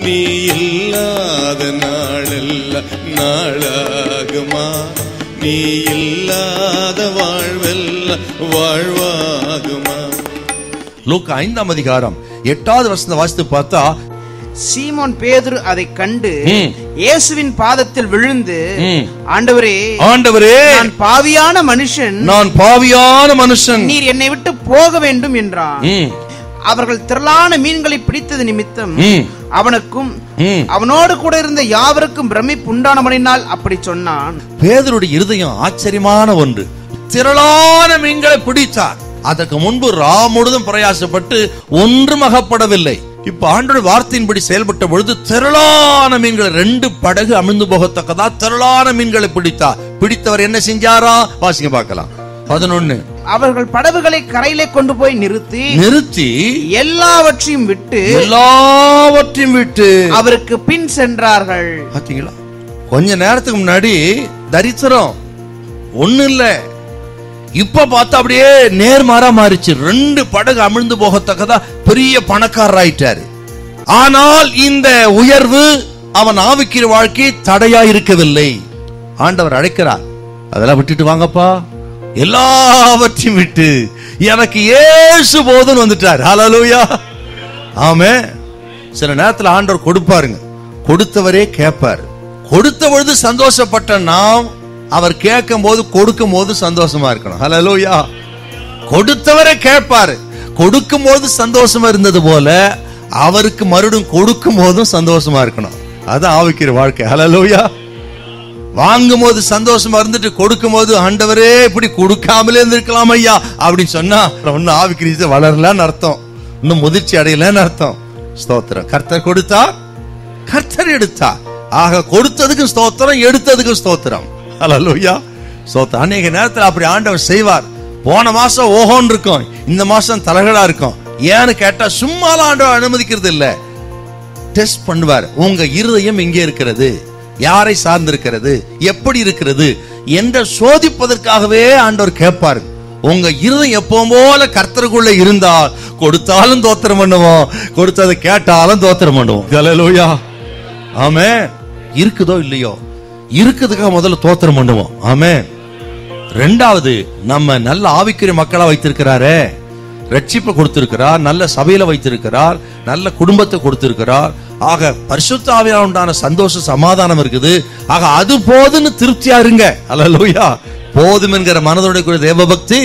நீ இல்லாத நாளெல்லாம் நாளாகுமா நீ இல்லாத வாழ்வெல்லாம் வாழ்வாகுமா லூக்கா ஐந்தாம் அதிகாரம் எட்டாவது வசனத்தை வாசித்து பார்த்தா சீமோன் பேதுரு அதை கண்டு ம். இயேசுவின் பாதத்தில் விழுந்து ம். ஆண்டவரே ஆண்டவரே நான் பாவியான மனுஷன் நான் பாவியான மனுஷன் நீர் என்னை விட்டு போக வேண்டும் என்றான் ம், அவர்கள் திரளான மீன்களை பிடித்தது நிமித்தம் ம், அவனுக்கும் ம். அவனோடு கூட இருந்த யாவருக்கும் பிரமிப்பு உண்டானவனினால் அப்படி சொன்னான் பேதருடைய இருதயம் ஆச்சரியமான ஒன்று திரளான மீன்களை பிடித்தார் அதற்கு முன்பு ரா முழுதும் பிரயாசப்பட்டு ஒன்றும் அகப்படவில்லை இப்ப ஆண்டோட வார்த்தையின்படி செயல்பட்ட பொழுது திரளான மீன்களை ரெண்டு படகு அமிழ்ந்து போகத்தக்கதா திரளான மீன்களை பிடித்தார் பிடித்தவர் என்ன செஞ்சாரா வாசிங்க பார்க்கலாம் பதினொன்னு அவர்கள் படகுகளை கரையிலே கொண்டு போய் நிறுத்தி நிறுத்தி எல்லாவற்றையும் விட்டு எல்லாவற்றையும் விட்டு அவருக்கு பின் சென்றார்கள் பாத்தீங்களா கொஞ்ச நேரத்துக்கு முன்னாடி தரித்திரம் ஒண்ணு இல்ல இப்ப பார்த்தா அப்படியே நேர்மாறா மாறிச்சு ரெண்டு படகு அமிழ்ந்து போகத்தக்கதா பெரிய பணக்காரர் ஆயிட்டாரு ஆனால் இந்த உயர்வு அவன் ஆவிக்கிற வாழ்க்கை தடையா இருக்கவில்லை ஆண்டவர் அழைக்கிறார் அதெல்லாம் விட்டுட்டு வாங்கப்பா எல்லாவற்றையும் விட்டு எனக்கு ஏசு போதுன்னு வந்துட்டார் ஹalleluya ஆமே சில நேரத்துல ஆண்டவர் கொடுப்பாருங்க கொடுத்தவரே கேட்பார் கொடுத்த பொழுது சந்தோஷப்பட்ட நாம் அவர் கேட்கும் போது கொடுக்கும் போது சந்தோஷமா இருக்கணும் ஹalleluya கொடுத்தவரே கேட்பாரு கொடுக்கும் போது சந்தோஷமா இருந்தது போல அவருக்கு மறுபடியும் கொடுக்கும் போதும் சந்தோஷமா இருக்கணும் அதான் ஆவிக்கிற வாழ்க்கை ஹalleluya வாங்கும் போது சந்தோஷமா இருந்துட்டு கொடுக்கும் போது ஆண்டவரே இப்படி கொடுக்காமலே இருந்திருக்கலாம் ஐயா அப்படின்னு சொன்னா ஒன்னும் ஆவிக்கிரீச வளரலன்னு அர்த்தம் இன்னும் முதிர்ச்சி அடையலன்னு அர்த்தம் ஸ்தோத்திரம் கர்த்தர் கொடுத்தா கர்த்தர் எடுத்தா ஆக கொடுத்ததுக்கும் ஸ்தோத்திரம் எடுத்ததுக்கும் ஸ்தோத்திரம் ஹalleluya ஸ்தோத்திரம் அநேக நேரத்துல அப்படி ஆண்டவர் செய்வார் போன மாசம் ஓஹோன்னு இருக்கும் இந்த மாசம் தலகடா இருக்கும் ஏன்னு கேட்டா சும்மாலாம் ஆண்டவர் அனுமதிக்கிறது இல்ல டெஸ்ட் பண்ணுவார் உங்க இருதயம் எங்கே இருக்கிறது யாரை சார்ந்திருக்கிறது எப்படி இருக்கிறது என்ற சோதிப்பதற்காகவே ஆண்டவர் கேட்பார் உங்க இருதயம் எப்பவும் போல கர்த்தருக்குள்ள இருந்தால் கொடுத்தாலும் தோத்திரம் பண்ணுவோம் கொடுத்ததை கேட்டாலும் தோத்திரம் பண்ணுவோம் ஹalleluya ஆமே இருக்குதோ இல்லையோ இருக்குதுக்காக முதல்ல தோத்திரம் பண்ணுவோம் ஆமே ரெண்டாவது நம்ம நல்ல ஆவிக்குரிய மக்களா வைத்திருக்கிறாரே ரட்சிப்பை கொடுத்திருக்கிறார் நல்ல சபையில வைத்திருக்கிறார் நல்ல குடும்பத்தை கொடுத்திருக்கிறார் ஆக பரிசுத்த ஆவியால் உண்டான சந்தோஷ சமாதானம் இருக்குது ஆக அது போதுன்னு திருப்தியா இருங்க அல்லலூயா போதும் என்கிற மனதோட கூட தேவபக்தி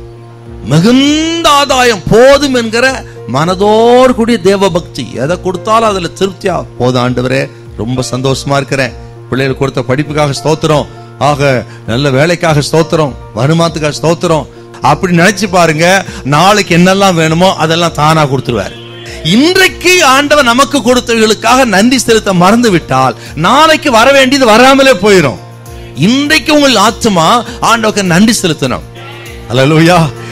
மிகுந்த ஆதாயம் போதும் என்கிற மனதோடு கூடிய தேவபக்தி எதை கொடுத்தாலும் அதுல திருப்தியா போதும் ஆண்டவரே ரொம்ப சந்தோஷமா இருக்கிறேன் பிள்ளைகளுக்கு கொடுத்த படிப்புக்காக ஸ்தோத்திரம் ஆக நல்ல வேலைக்காக ஸ்தோத்திரம் வருமானத்துக்காக ஸ்தோத்திரம் அப்படி நினைச்சு பாருங்க நாளைக்கு என்னெல்லாம் வேணுமோ அதெல்லாம் தானா கொடுத்துருவாரு இன்றைக்கு ஆண்டவர் நமக்கு கொடுத்தவர்களுக்காக நன்றி செலுத்த மறந்து விட்டால் நாளைக்கு வர வேண்டியது வராமலே போயிடும் இன்றைக்கு உங்கள் ஆத்மா ஆண்டவருக்கு நன்றி செலுத்தணும் அல்லேலூயா